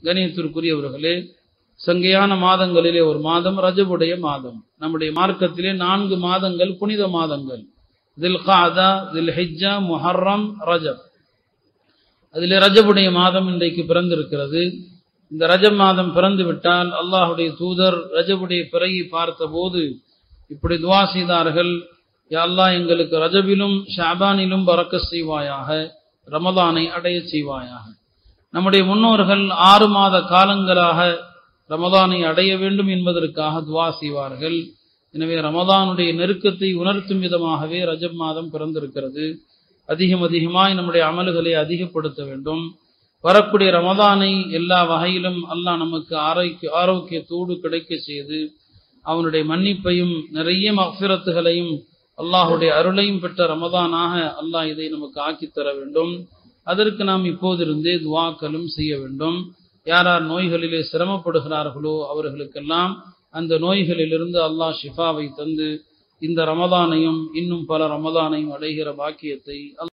கணியத்திற்குரியவர்களே சங்கையான மாதங்களிலே ஒரு மாதம் ரஜபுடைய மாதம் நம்முடைய மார்க்கத்திலே நான்கு மாதங்கள் புனித மாதங்கள் தில் காதா தில் ஹிஜ்ஜா முஹர்ரம் ரஜப் அதிலே ரஜபுடைய மாதம் இன்றைக்கு பிறந்திருக்கிறது இந்த ரஜப் மாதம் பிறந்து விட்டால் அல்லாஹுடைய தூதர் ரஜபுடைய பிறையை பார்த்தபோது இப்படி துவா செய்தார்கள் யா அல்லாஹ் எங்களுக்கு ரஜபிலும் ஷாபானிலும் பறக்க செய்வாயாக ரமதானை அடைய செய்வாயாக நம்முடைய முன்னோர்கள் ஆறு மாத காலங்களாக ரமதானை அடைய வேண்டும் என்பதற்காக துவா செய்வார்கள் எனவே ரமதானுடைய நெருக்கத்தை உணர்த்தும் விதமாகவே ரஜப் மாதம் பிறந்திருக்கிறது அதிகம் அதிகமாய் நம்முடைய அமல்களை அதிகப்படுத்த வேண்டும் வரக்கூடிய ரமதானை எல்லா வகையிலும் அல்லாஹ் நமக்கு ஆரோக்கிய ஆரோக்கியத்தோடு கிடைக்க செய்து அவனுடைய மன்னிப்பையும் நிறைய மஃபிரத்துகளையும் அல்லாஹுடைய அருளையும் பெற்ற ரமதானாக அல்லாஹ் இதை நமக்கு ஆக்கித்தர வேண்டும் அதற்கு நாம் இப்போதிருந்தே துவாக்களும் செய்ய வேண்டும் யார் யார் நோய்களிலே சிரமப்படுகிறார்களோ அவர்களுக்கெல்லாம் அந்த நோய்களிலிருந்து அல்லாஹ் ஷிஃபாவை தந்து இந்த ரமதானையும் இன்னும் பல ரமதானையும் அடைகிற பாக்கியத்தை